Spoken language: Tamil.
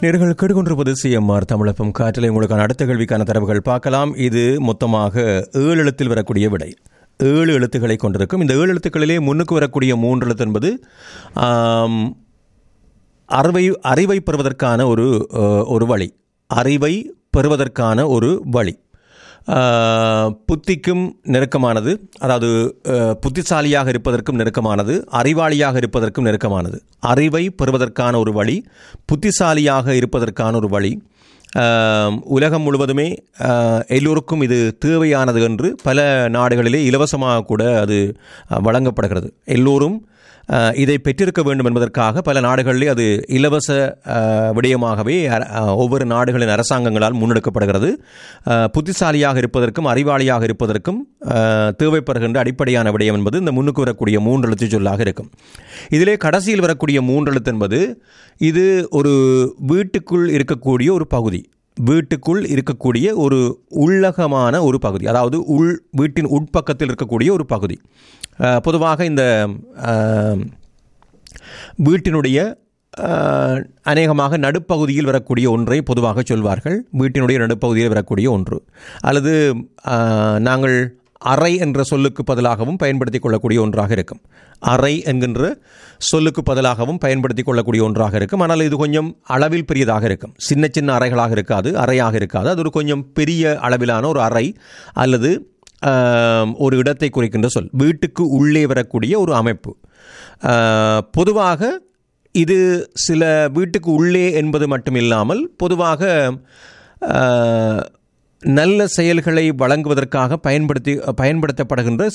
நேர்கள் கேட்டுக்கொண்டிருப்பது சிஎம்ஆர் தமிழப்பம் காற்றில் உங்களுக்கான அடுத்த கேள்விக்கான தரவுகள் பார்க்கலாம் இது மொத்தமாக ஏழு எழுத்தில் வரக்கூடிய விடை ஏழு எழுத்துக்களை கொண்டிருக்கும் இந்த ஏழு எழுத்துக்களிலே முன்னுக்கு வரக்கூடிய மூன்று எழுத்து என்பது ஆம், அறிவை அறிவை பெறுவதற்கான ஒரு அஹ், ஒரு வழி அறிவை பெறுவதற்கான ஒரு வழி ஆஹ், புத்திக்கும் நெருக்கமானது அதாவது அஹ், புத்திசாலியாக இருப்பதற்கும் நெருக்கமானது அறிவாளியாக இருப்பதற்கும் நெருக்கமானது அறிவை பெறுவதற்கான ஒரு வழி புத்திசாலியாக இருப்பதற்கான ஒரு வழி ஆஹ், உலகம் முழுவதுமே ஆஹ், எல்லோருக்கும் இது தேவையானது என்று பல நாடுகளிலே இலவசமாக கூட அது அஹ், வழங்கப்படுகிறது எல்லோரும் அஹ், இதை பெற்றிருக்க வேண்டும் என்பதற்காக பல நாடுகளிலே அது இலவச அஹ், விடயமாகவே அர- அஹ், ஒவ்வொரு நாடுகளின் அரசாங்கங்களால் முன்னெடுக்கப்படுகிறது அஹ், புத்திசாலியாக இருப்பதற்கும் அறிவாளியாக இருப்பதற்கும் அஹ், தேவைப்படுகின்ற அடிப்படையான விடயம் என்பது இந்த முன்னுக்கு வரக்கூடிய மூன்று எழுத்து சொல்லாக இருக்கும் இதிலே கடைசியில் வரக்கூடிய மூன்று எழுத்து என்பது இது ஒரு வீட்டுக்குள் இருக்கக்கூடிய ஒரு பகுதி வீட்டுக்குள் இருக்கக்கூடிய ஒரு உள்ளகமான ஒரு பகுதி அதாவது உள் வீட்டின் உட்பக்கத்தில் இருக்கக்கூடிய ஒரு பகுதி அஹ், பொதுவாக இந்த அஹ், வீட்டினுடைய அஹ், அநேகமாக நடுப்பகுதியில் வரக்கூடிய ஒன்றை பொதுவாக சொல்வார்கள் வீட்டினுடைய நடுப்பகுதியில் வரக்கூடிய ஒன்று அல்லது அஹ், நாங்கள் அறை என்ற சொல்லுக்கு பதிலாகவும் பயன்படுத்திக் கொள்ளக்கூடிய ஒன்றாக இருக்கும் அறை என்கின்ற சொல்லுக்கு பதிலாகவும் பயன்படுத்திக் கொள்ளக்கூடிய ஒன்றாக இருக்கும் ஆனால் இது கொஞ்சம் அளவில் பெரியதாக இருக்கும் சின்ன சின்ன அறைகளாக இருக்காது அறையாக இருக்காது அது ஒரு கொஞ்சம் பெரிய அளவிலான ஒரு அறை அல்லது ஆம், ஒரு இடத்தை குறிக்கின்ற சொல் வீட்டுக்கு உள்ளே வரக்கூடிய ஒரு அமைப்பு ஆ, பொதுவாக இது சில வீட்டுக்கு உள்ளே என்பது மட்டும் இல்லாமல் பொதுவாக ஆ, நல்ல செயல்களை வழங்குவதற்காக பயன்படுத்தி பயன்படுத்தப்படுகின்ற